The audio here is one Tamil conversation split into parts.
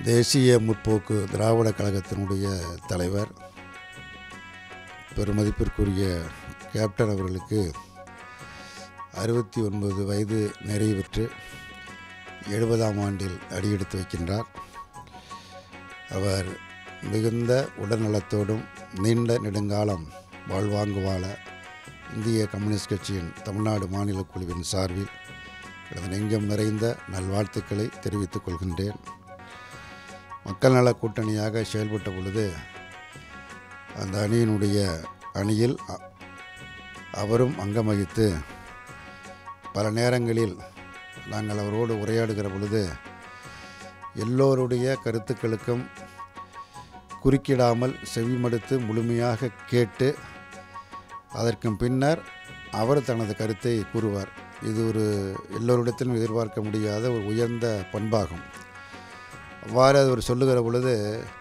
தேசிய முற்போக்கு திராவிட கழகத்தினுடைய தலைவர் பெருமதிப்பிற்குரிய கேப்டன் அவர்களுக்கு அறுபத்தி ஒன்பது வயது நிறைவு பெற்று எழுபதாம் ஆண்டில் அடியெடுத்து வைக்கின்றார் அவர் மிகுந்த உடல்நலத்தோடும் நீண்ட நெடுங்காலம் வாழ்வாங்கு வாழ இந்திய கம்யூனிஸ்ட் கட்சியின் தமிழ்நாடு மாநில குழுவின் சார்பில் எனது நெஞ்சம் நிறைந்த நல்வாழ்த்துக்களை தெரிவித்துக் கொள்கின்றேன் மக்கள் நல கூட்டணியாக செயல்பட்ட பொழுது அந்த அணியினுடைய அணியில் அ- அவரும் அங்கம் வகித்து பல நேரங்களில் நாங்கள் அவரோடு உரையாடுகிற பொழுது எல்லோருடைய கருத்துக்களுக்கும் குறுக்கிடாமல் செவிமடுத்து முழுமையாக கேட்டு அதற்கு பின்னர் அவர் தனது கருத்தை கூறுவார் இது ஒரு எல்லோரிடத்திலும் எதிர்பார்க்க முடியாத ஒரு உயர்ந்த பண்பாகும் அவ்வாறு அவர் சொல்லுகிற பொழுது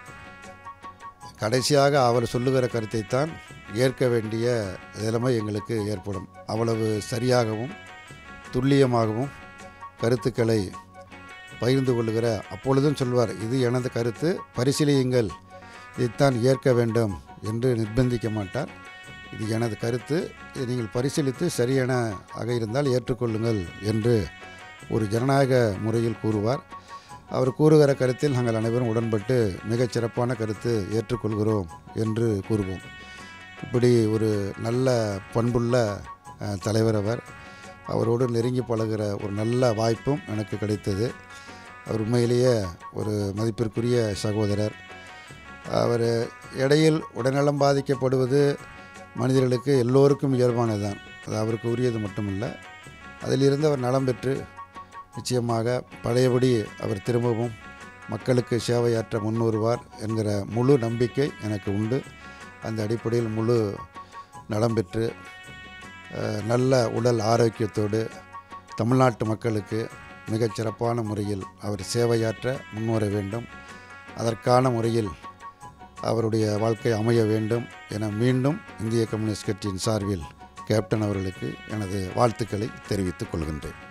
கடைசியாக அவர் சொல்லுகிற கருத்தைத்தான் ஏற்க வேண்டிய நிலைமை எங்களுக்கு ஏற்படும் அவ்வளவு சரியாகவும் துல்லியமாகவும் கருத்துக்களை பகிர்ந்து கொள்ளுகிற அப்பொழுதும் சொல்வார் இது எனது கருத்து பரிசீலியுங்கள் இதைத்தான் ஏற்க வேண்டும் என்று நிர்பந்திக்க மாட்டார் இது எனது கருத்து இதை நீங்கள் பரிசீலித்து சரியான ஆக இருந்தால் ஏற்றுக்கொள்ளுங்கள் என்று ஒரு ஜனநாயக முறையில் கூறுவார் அவர் கூறுகிற கருத்தில் நாங்கள் அனைவரும் உடன்பட்டு மிகச் சிறப்பான கருத்து ஏற்றுக்கொள்கிறோம் என்று கூறுவோம் இப்படி ஒரு நல்ல பண்புள்ள அஹ், தலைவர் அவர் அவரோடு நெருங்கி பழகுற ஒரு நல்ல வாய்ப்பும் எனக்கு கிடைத்தது அவர் உண்மையிலேயே ஒரு மதிப்பிற்குரிய சகோதரர் அவர் இடையில் உடல்நலம் பாதிக்கப்படுவது மனிதர்களுக்கு எல்லோருக்கும் இயல்பானது தான் அது அவருக்கு உரியது மட்டுமல்ல அதிலிருந்து அவர் நலம் பெற்று நிச்சயமாக பழையபடி அவர் திரும்பவும் மக்களுக்கு சேவையாற்ற முன்வருவார் என்கிற முழு நம்பிக்கை எனக்கு உண்டு அந்த அடிப்படையில் முழு நலம் பெற்று அஹ், நல்ல உடல் ஆரோக்கியத்தோடு தமிழ்நாட்டு மக்களுக்கு மிகச் சிறப்பான முறையில் அவர் சேவையாற்ற முன்வர வேண்டும் அதற்கான முறையில் அவருடைய வாழ்க்கை அமைய வேண்டும் என மீண்டும் இந்திய கம்யூனிஸ்ட் கட்சியின் சார்பில் கேப்டன் அவர்களுக்கு எனது வாழ்த்துக்களை தெரிவித்துக் கொள்கின்றேன்